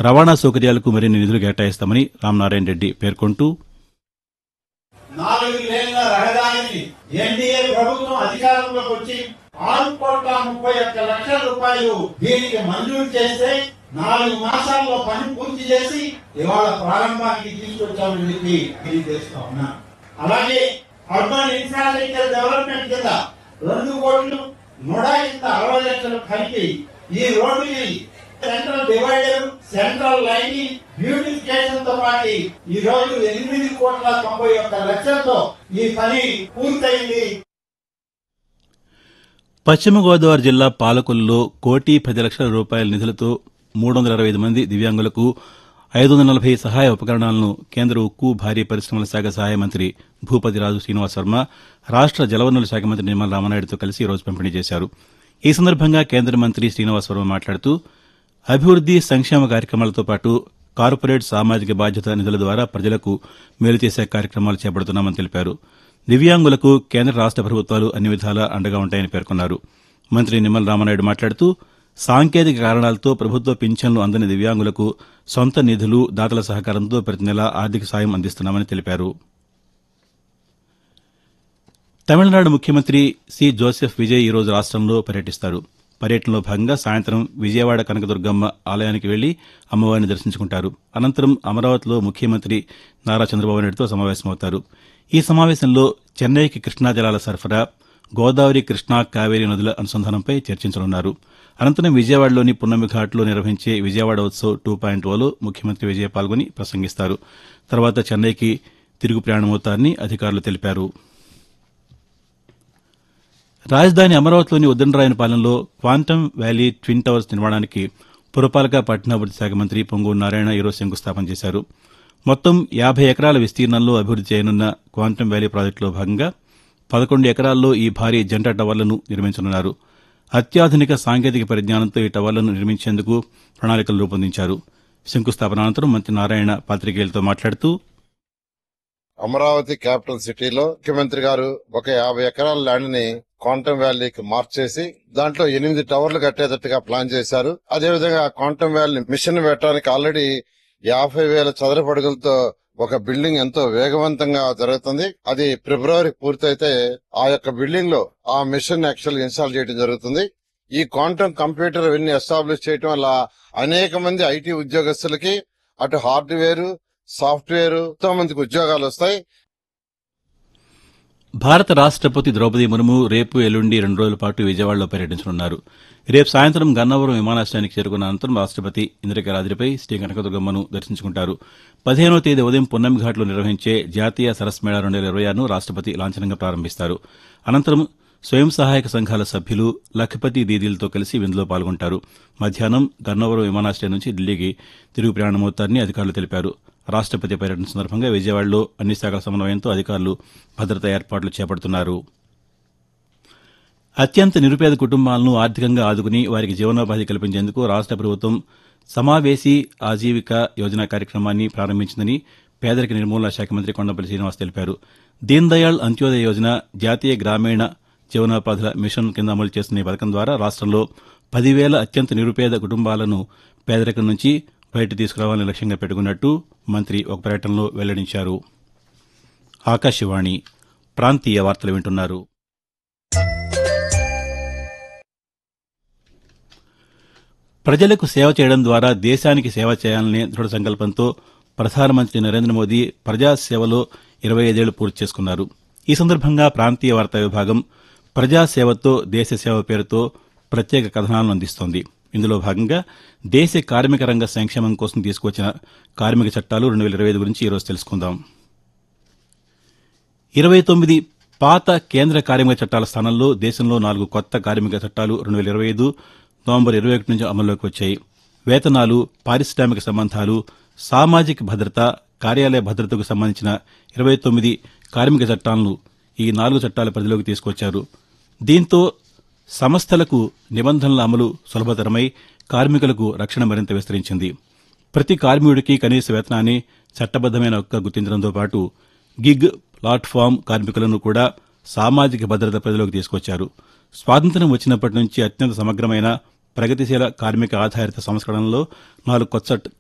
రవాణా సౌకర్యాలకు మరిన్ని నిధులు కేటాయిస్తామని రామనారాయణ రెడ్డి పేర్కొంటూ నాలుగు లేన్ల రహదారిని ఎన్డీఏ ప్రభుత్వం అధికారంలోకి వచ్చి ఆరు కోట్ల ముప్పై ఒక్క లక్షల రూపాయలు దీనికి మంజూరు చేస్తే నాలుగు మాసాల్లో పని పూర్తి చేసి ఇవాళ ప్రారంభానికి తీసుకొచ్చామని చెప్పి తెలియజేస్తా ఉన్నా అలాగే అర్బన్ ఇన్ఫ్రాస్ట్రక్చర్ డెవలప్మెంట్ కింద రెండు కోట్లు నూట కింద అరవై లక్షలు కలిపి ఈ రోడ్డుని central divider central lining beautification తో పాటు ఈ రోజు ఎనిమిది కోట్ల తొంభై ఒక్క లక్షలతో ఈ పని పూర్తయింది పశ్చిమ గోదావరి జిల్లా పాలకొల్లులో కోటి పది లక్షల రూపాయల నిధులతో మూడు వందల అరవై ఐదు మంది దివ్యాంగులకు ఐదు వందల నలభై సహాయ ఉపకరణాలను కేంద్ర ఉక్కు భారీ పరిశ్రమల శాఖ సహాయ మంత్రి భూపతిరాజు శ్రీనివాస్ వర్మ రాష్ట జలవనరుల శాఖ మంత్రి నిమ్మల రామనాయుడుతో కలిసి ఈ రోజు పంపిణీ చేశారు ఈ సందర్భంగా కేంద్ర మంత్రి శ్రీనివాస్ వర్మ మాట్లాడుతూ అభివృద్ది సంక్షేమ కార్యక్రమాలతో పాటు కార్పొరేట్ సామాజిక బాధ్యత నిధుల ద్వారా ప్రజలకు మేలు చేసే కార్యక్రమాలు చేపడుతున్నామని తెలిపారు దివ్యాంగులకు కేంద్ర రాష్ట ప్రభుత్వాలు అన్ని విధాలా అండగా ఉంటాయని పేర్కొన్నారు మంత్రి నిమ్మల రామనాయుడు మాట్లాడుతూ సాంకేతిక కారణాలతో ప్రభుత్వ పింఛన్లు అందని దివ్యాంగులకు సొంత నిధులు దాతల సహకారంతో ప్రతి నెలా ఆర్థిక సాయం అందిస్తున్నామని తెలిపారు తమిళనాడు ముఖ్యమంత్రి సి జోసెఫ్ విజయ్ ఈరోజు రాష్టంలో పర్యటిస్తారు పర్యటనలో భాగంగా సాయంత్రం విజయవాడ కనకదుర్గమ్మ ఆలయానికి వెళ్లి అమ్మవారిని దర్శించుకుంటారు అనంతరం అమరావతిలో ముఖ్యమంత్రి నారా చంద్రబాబు నాయుడుతో సమావేశమవుతారు ఈ సమావేశంలో చెన్నైకి కృష్ణా జలాల సరఫరా గోదావరి కృష్ణా కావేరీ నదుల అనుసంధానంపై చర్చించనున్నారు అనంతరం విజయవాడలోని పున్నమి ఘాట్లో నిర్వహించే విజయవాడ ఉత్సవ్ టూ పాయింట్ ఓలో ముఖ్యమంత్రి విజయ్ పాల్గొని ప్రసంగిస్తారు తర్వాత చెన్నైకి తిరుగు ప్రయాణమవుతారని అధికారులు తెలిపారు రాజధాని అమరావతిలోని ఉద్దండరాయనపాలెంలో క్వాంటమ్ వ్యాలీ ట్విన్ టవర్స్ నిర్మాణానికి పురపాలక పట్టణాభివృద్ది శాఖ మంత్రి పొంగూరు నారాయణ ఈరోజు శంకుస్థాపన చేశారు మొత్తం యాభై ఎకరాల విస్తీర్ణంలో అభివృద్ది చేయనున్న క్వాంటమ్ వ్యాలీ ప్రాజెక్టులో భాగంగా పదకొండు ఎకరాల్లో ఈ భారీ జంట టవర్లను నిర్మించనున్నారు అత్యాధునిక సాంకేతిక పరిజ్ఞానంతో ఈ టవర్లను నిర్మించేందుకు ప్రణాళికలు రూపొందించారు శంకుస్థాపన అనంతరం మంత్రి నారాయణ పాతికేయులతో మాట్లాడుతూ అమరావతి క్యాపిటల్ సిటీలో ముఖ్యమంత్రి గారు ఒక యాభై ఎకరాల ల్యాండ్ ని క్వాంటమ్ వ్యాలీకి మార్చేసి దాంట్లో ఎనిమిది టవర్లు కట్టేటట్టుగా ప్లాన్ చేశారు అదేవిధంగా క్వాంటమ్ వ్యాలీ మిషన్ పెట్టడానికి ఆల్రెడీ యాభై వేల చదరపు అడుగులతో ఒక బిల్డింగ్ ఎంతో వేగవంతంగా జరుగుతుంది అది ఫిబ్రవరి పూర్తయితే ఆ యొక్క బిల్డింగ్ లో ఆ మిషన్ యాక్చువల్ ఇన్స్టాల్ చేయడం జరుగుతుంది ఈ క్వాంటమ్ కంప్యూటర్ ఇవన్నీ ఎస్టాబ్లిష్ చేయడం వల్ల అనేక మంది ఐటీ ఉద్యోగస్తులకి అటు హార్డ్వేర్ సాఫ్ట్వేర్ ఎంతో మందికి ఉద్యోగాలు వస్తాయి భారత రాష్టపతి ద్రౌపది ముర్ము రేపు ఎల్లుండి రెండు రోజుల పాటు విజయవాడలో పర్యటించనున్నారు రేపు సాయంత్రం గన్నవరం విమానాశ్రయానికి చేరుకున్న అనంతరం రాష్టపతి ఇంద్రకరాద్రిపై శ్రీ కనకదుర్గమ్మను దర్శించుకుంటారు పదిహేనవ తేదీ ఉదయం పున్నం ఘాట్లో నిర్వహించే జాతీయ సరస్ మేళా రెండు వేల ఇరవై ఆరును రాష్టపతి లాంఛనంగా ప్రారంభిస్తారు అనంతరం స్వయం సహాయక సంఘాల సభ్యులు లఖపతి దీదీలతో కలిసి విందులో పాల్గొంటారు మధ్యాహ్నం గన్నవరం విమానాశ్రయం నుంచి ఢిల్లీకి తిరుగు ప్రయాణమవుతారని అధికారులు తెలిపారు రాష్టపతి పర్యటన సందర్భంగా విజయవాడలో అన్ని శాఖల సమన్వయంతో అధికారులు భద్రతా ఏర్పాట్లు చేపడుతున్నారు అత్యంత నిరుపేద కుటుంబాలను ఆర్థికంగా ఆదుకుని వారికి జీవనోపాధి కల్పించేందుకు రాష్ట ప్రభుత్వం సమావేశీ ఆజీవిక యోజన కార్యక్రమాన్ని ప్రారంభించిందని పేదరిక నిర్మూలన శాఖ మంత్రి కొండపల్లి శ్రీనివాస్ తెలిపారు దీన్ దయాళ్ అంత్యోదయ యోజన జాతీయ గ్రామీణ జీవనోపాధుల మిషన్ కింద అమలు చేస్తున్న ఈ పథకం ద్వారా రాష్టంలో పదివేల అత్యంత నిరుపేద కుటుంబాలను పేదరికం నుంచి బయట తీసుకురావాలని లక్ష్యంగా పెట్టుకున్నట్టు మంత్రి ఒక ప్రకటనలో వెల్లడించారు ఆకాశవాణి ప్రాంతీయ వార్తలు వింటున్నారు ప్రజలకు సేవ చేయడం ద్వారా దేశానికి సేవ చేయాలనే దృఢ సంకల్పంతో ప్రధానమంత్రి నరేంద్ర మోదీ ప్రజాసేవలో ఇరవై ఐదేళ్లు పూర్తి చేసుకున్నారు ఈ సందర్భంగా ప్రాంతీయ వార్తా విభాగం ప్రజాసేవతో దేశ సేవ పేరుతో ప్రత్యేక కథనాలను అందిస్తోంది ఇందులో భాగంగా దేశ కార్మిక రంగ సంక్షేమం కోసం తీసుకొచ్చిన కార్మిక చట్టాలు రెండు వేల ఇరవై ఐదు గురించి ఈరోజు తెలుసుకుందాం ఇరవై తొమ్మిది పాత కేంద్ర కార్మిక చట్టాల స్థానంలో దేశంలో నాలుగు కొత్త కార్మిక చట్టాలు రెండు వేల ఇరవై ఐదు నవంబర్ ఇరవై ఒకటి నుంచి అమల్లోకి వచ్చాయి వేతనాలు పారిశ్రామిక సంబంధాలు సామాజిక భద్రత కార్యాలయ భద్రతకు సంబంధించిన ఇరవై తొమ్మిది కార్మిక చట్టాలను ఈ నాలుగు చట్టాల పరిధిలోకి తీసుకొచ్చారు దీంతో సంస్థలకు నిబంధనల అమలు సులభతరమై కార్మికులకు రక్షణ మరింత విస్తరించింది ప్రతి కార్మికుడికి కనీస వేతనాన్ని చట్టబద్దమైన హక్కుగా గుర్తించడంతో పాటు గిగ్ ప్లాట్ఫామ్ కార్మికులను కూడా సామాజిక భద్రత పరిధిలోకి తీసుకొచ్చారు స్వాతంత్ర్యం వచ్చినప్పటి నుంచి అత్యంత సమగ్రమైన ప్రగతిశీల కార్మిక ఆధారిత సంస్కరణలో నాలుగు కొత్త